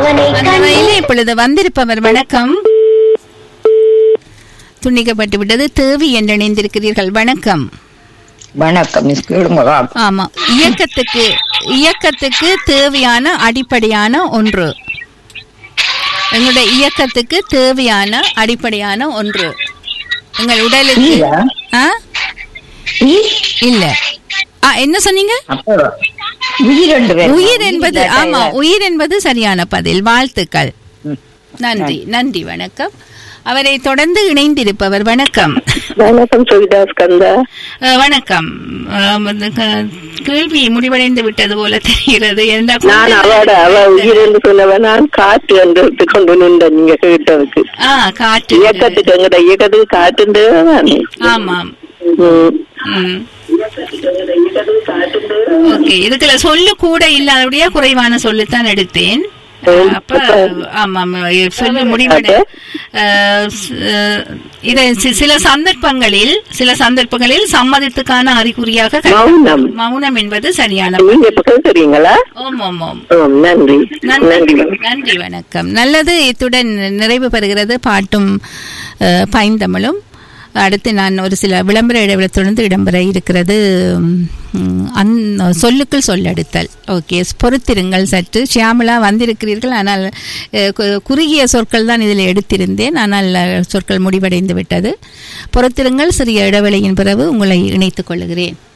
அவனை அந்த வகையிலே இப்பொழுது வந்திருப்பவர் வணக்கம் துண்டிக்கப்பட்டு விட்டது தேவி என்று இணைந்திருக்கிறீர்கள் வணக்கம் வணக்கம் மிஸ் கேளுங்களா ஆமா இயக்கத்துக்கு இயக்கத்துக்கு தேவையான அடிப்படையான ஒன்று எங்களுடைய இயக்கத்துக்கு தேவையான அடிப்படையான ஒன்று எங்கள் உடலுக்கு நீரா? ஆ நீர்? இல்ல ஆ என்ன சொன்னீங்க அப்போ உயிர் என்று வேறு. உயிர் என்பது இல்லாட்டா ஆமா இல்ல. உயிர் என்பது சரியான பதில் வாழ்த்துக்கள் ம். நன்றி நன்றி வணக்கம் அவரை தொடர்ந்து இணைந்திருப்பவர் வணக்கம் வணக்கம் சுவிதா ஸ்கந்தா அஹ், வணக்கம் அஹ், வந்து க- கேள்வி முடிவடைந்து விட்டது போல தெரிகிறது என்ன நான் அவட அவ உயிர் என்று சொன்னவன் நான் காற்று என்று எடுத்துக் கொண்டு நின்ற நீங்க கேட்டதுக்கு ஆ காற்று இயக்கத்துக்கு எங்கட இயக்கத்துக்கு காற்றுண்டு தானே ஆமாம் ம். ம். ஓகே இதுக்குல சொல்லு கூட இல்லாதபடியா குறைவான சொல்லுத்தான் எடுத்தேன் ம். அப்ப ஆமாம் சொல்லு முடிவடை அஹ், ஸ்- அஹ், இதை சி- சில சந்தர்ப்பங்களில் சில சந்தர்ப்பங்களில் சம்மதத்துக்கான அறிகுறியாக கருத- மௌனம் மௌனம் என்பது சரியான நீங்க இப்ப கேட்கறீங்களா ஓம் ஓம் ஓம் ஓம் நன்றி நன்றி நன்றி நன்றி வணக்கம் நல்லது இத்துடன் நிறைவு பெறுகிறது பாட்டும் அஹ், பைந்தமிழும் அடுத்து நான் ஒரு சில விளம்பர இடைவெளி தொடர்ந்து இடம்பெற இருக்கிறது உம், அந் சொல்லுக்குள் சொல்லெடுத்தல் ஓகே பொறுத்திருங்கள் சற்று ஷியாமலா வந்திருக்கிறீர்கள் ஆனால் அஹ், கு- குறுகிய சொற்கள் தான் இதில் எடுத்திருந்தேன் ஆனால் அஹ், சொற்கள் முடிவடைந்து விட்டது பொறுத்திருங்கள் சிறிய இடைவெளியின் பிறகு உங்களை இணைத்துக் கொள்கிறேன்